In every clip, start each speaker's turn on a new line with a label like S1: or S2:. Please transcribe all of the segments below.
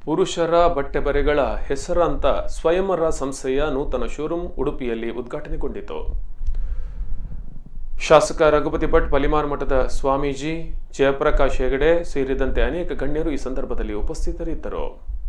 S1: ಪುರುಷರ ಬಟ್ಟೆ ಬರೆಗಳ ಹೆಸರಾಂತ ಸ್ವಯಂವರ ಸಂಸ್ಥೆಯ ನೂತನ ಶೋರೂಮ್ ಉಡುಪಿಯಲ್ಲಿ ಉದ್ಘಾಟನೆಗೊಂಡಿತು ಶಾಸಕ ರಘುಪತಿ ಭಟ್ ಪಲಿಮಾರ್ ಮಠದ ಸ್ವಾಮೀಜಿ ಜಯಪ್ರಕಾಶ್ ಹೆಗಡೆ ಸೇರಿದಂತೆ ಅನೇಕ ಗಣ್ಯರು ಈ ಸಂದರ್ಭದಲ್ಲಿ ಉಪಸ್ಥಿತರಿದ್ದರು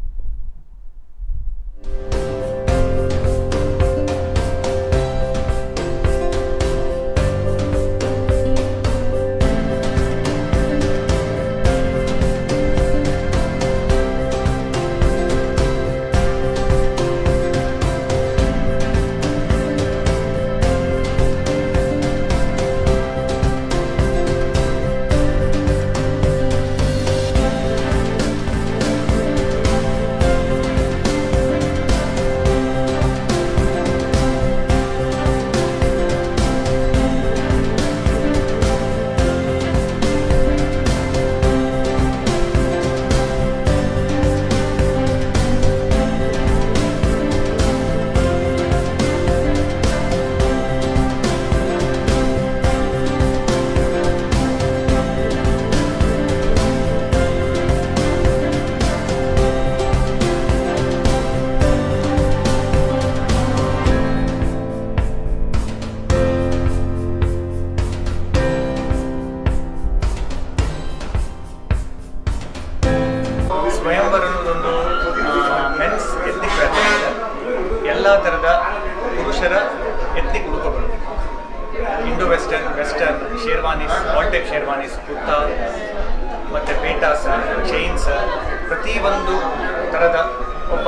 S2: ಸ್ವಯಂವರ ಅನ್ನೋದೊಂದು ಮೆನ್ಸ್ ಎತ್ನಿಕ್ ವೇರ್ ಎಲ್ಲ ಥರದ ಪುರುಷರ ಎತ್ನಿಕ್ ಉಡುಪುಗಳು Indo western western sherwanis all type sherwanis kurta ಮತ್ತು ಪೇಟಾಸ್ ಚೈನ್ಸ್ ಪ್ರತಿಯೊಂದು ಥರದ ಒಬ್ಬ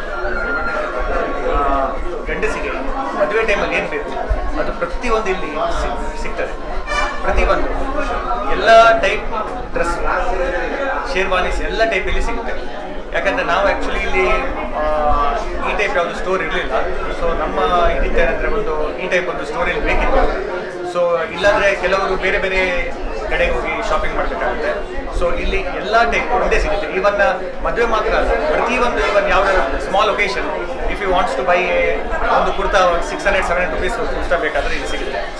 S2: ಆ, ಗಂಡಸಿಗೆ ಮದುವೆ ಟೈಮಲ್ಲಿ ಏನು ಬೇಕು ಅದು ಪ್ರತಿಯೊಂದು ಇಲ್ಲಿ ಸಿಗ್- ಸಿಗ್ತದೆ ಪ್ರತಿಯೊಂದು ಎಲ್ಲ ಟೈಪ್ ಡ್ರೆಸ್ ಶೇರ್ವಾನೀಸ್ ಎಲ್ಲ ಟೈಪಲ್ಲಿ ಸಿಗುತ್ತೆ ಯಾಕಂದರೆ ನಾವು ಆ್ಯಕ್ಚುಲಿ ಇಲ್ಲಿ ಆ, ಈ ಟೈಪ್ ಯಾವುದು ಸ್ಟೋರ್ ಇರಲಿಲ್ಲ ಸೊ ನಮ್ಮ ಇದಕ್ಕೆ ಏನಂದರೆ ಒಂದು ಈ ಟೈಪ್ ಒಂದು ಸ್ಟೋರ್ ಇಲ್ಲಿ ಬೇಕಿತ್ತು ಸೊ ಇಲ್ಲಾಂದರೆ ಕೆಲವರು ಬೇರೆ ಬೇರೆ ಕಡೆಗೆ ಹೋಗಿ ಶಾಪಿಂಗ್ ಮಾಡಬೇಕಾಗುತ್ತೆ ಸೊ ಇಲ್ಲಿ ಎಲ್ಲ ಟೈಪ್ ಒಂದೇ ಸಿಗುತ್ತೆ ಇವನ್ನ ಮದುವೆ ಮಾತ್ರ ಅಲ್ಲ ಪ್ರತಿಯೊಂದು ಇವನ್ ಯಾವುದೇ small occasion if you wants to buy ಒಂದು kurta six hundred seven hundred rupees kurta ಬೇಕಾದರೆ ಇಲ್ಲಿ ಸಿಗುತ್ತೆ